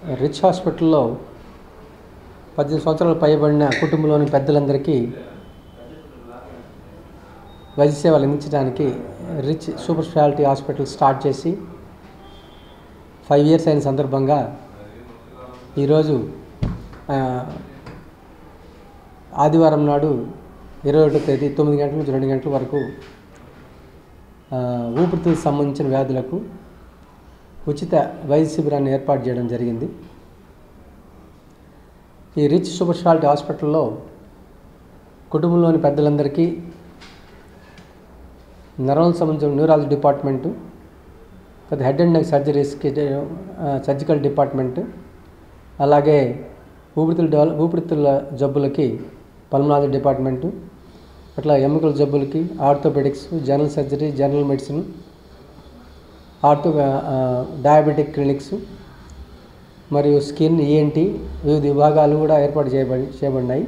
rich హాస్పిటల్లో పద్దెనిమిది సంవత్సరాలు పైబడిన కుటుంబంలోని పెద్దలందరికీ వైద్య సేవలు అందించడానికి rich super speciality hospital start చేసి ఫైవ్ ఇయర్స్ అయిన సందర్భంగా ఈరోజు ఆ, ఆదివారం నాడు ఇరవై ఒకటో తేదీ తొమ్మిది గంటల నుంచి రెండు గంటల వరకు ఆ, ఊపిరితిత్తులకు సంబంధించిన వ్యాధులకు ఉచిత వైద్య శిబిరాన్ని ఏర్పాటు చేయడం జరిగింది ఈ రిచ్ సూపర్ స్పెషాలిటీ హాస్పిటల్లో కుటుంబంలోని పెద్దలందరికీ నరాలకు సంబంధించిన న్యూరాలజీ డిపార్ట్మెంటు పెద్ద హెడ్ అండ్ నెక్ సర్జరీస్కి సర్జికల్ డిపార్ట్మెంట్ అలాగే ఊపిరితిత్తుల డెవల ఊపిరితిత్తుల జబ్బులకి పల్మనాలజీ డిపార్ట్మెంటు అట్లా ఎముకల జబ్బులకి orthopaedics general surgery general medicine ortho diabetic clinics మరియు స్కిన్ ఈఎన్టీ వివిధ విభాగాలు కూడా ఏర్పాటు చేయబడి చేయబడినాయి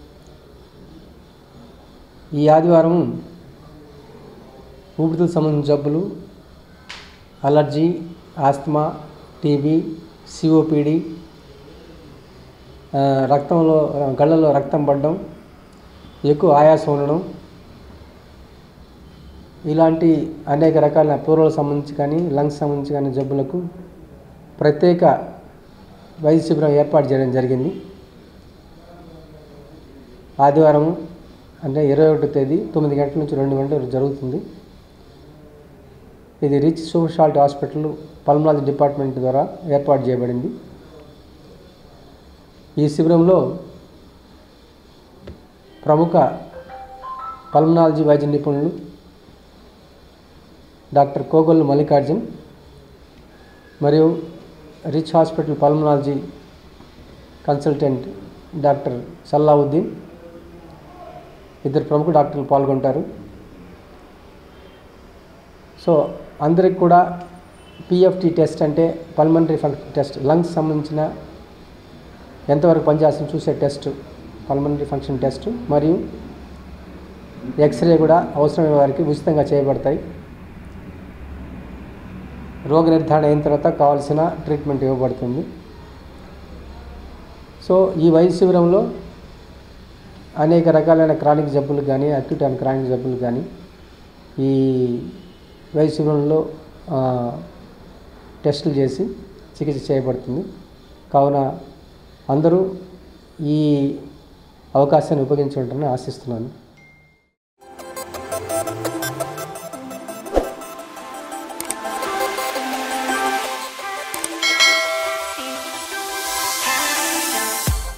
ఈ ఆదివారం ఊపిరితిత్తులకు సంబంధించిన జబ్బులు అలర్జీ ఆస్తమా టీబీ సిఓపిడి రక్తంలో గళ్ళలో రక్తం పడడం ఎక్కువ ఆయాసం ఉండడం ఇలాంటి అనేక రకాల పూర్వలకు సంబంధించి కానీ లంగ్స్ సంబంధించి కానీ జబ్బులకు ప్రత్యేక వైద్య శిబిరం ఏర్పాటు చేయడం జరిగింది ఆదివారం అంటే ఇరవై ఒకటో తేదీ తొమ్మిది గంటల నుంచి రెండు గంటల వరకు జరుగుతుంది ఇది rich super speciality hospital pulmonology department ద్వారా ఏర్పాటు చేయబడింది ఈ శిబిరంలో ప్రముఖ పల్మనాలజీ వైద్య నిపుణులు డాక్టర్ కోగొల్లు మల్లికార్జున్ మరియు rich hospital pulmonology consultant doctor Sallauddin ఇద్దరు ప్రముఖ డాక్టర్లు పాల్గొంటారు సో అందరికి కూడా పిఎఫ్టి టెస్ట్ అంటే పల్మనరీ ఫంక్షన్ టెస్ట్ లంగ్స్ సంబంధించిన ఎంతవరకు పనిచేస్తుంది చూసే టెస్ట్ పల్మనరీ ఫంక్షన్ టెస్ట్ మరియు ఎక్స్రే కూడా అవసరమైన వారికి ఉచితంగా చేయబడతాయి రోగ నిర్ధారణ అయిన తర్వాత కావాల్సిన ట్రీట్మెంట్ ఇవ్వబడుతుంది సో ఈ వైద్య శిబిరంలో అనేక రకాలైన క్రానిక్ జబ్బులు కానీ అక్యూట్ అండ్ క్రానిక్ జబ్బులు కానీ ఈ వైద్య శిబిరంలో ఆ, టెస్టులు చేసి చికిత్స చేయబడుతుంది కావున అందరూ ఈ అవకాశాన్ని ఉపయోగించుకుంటారని ఆశిస్తున్నాను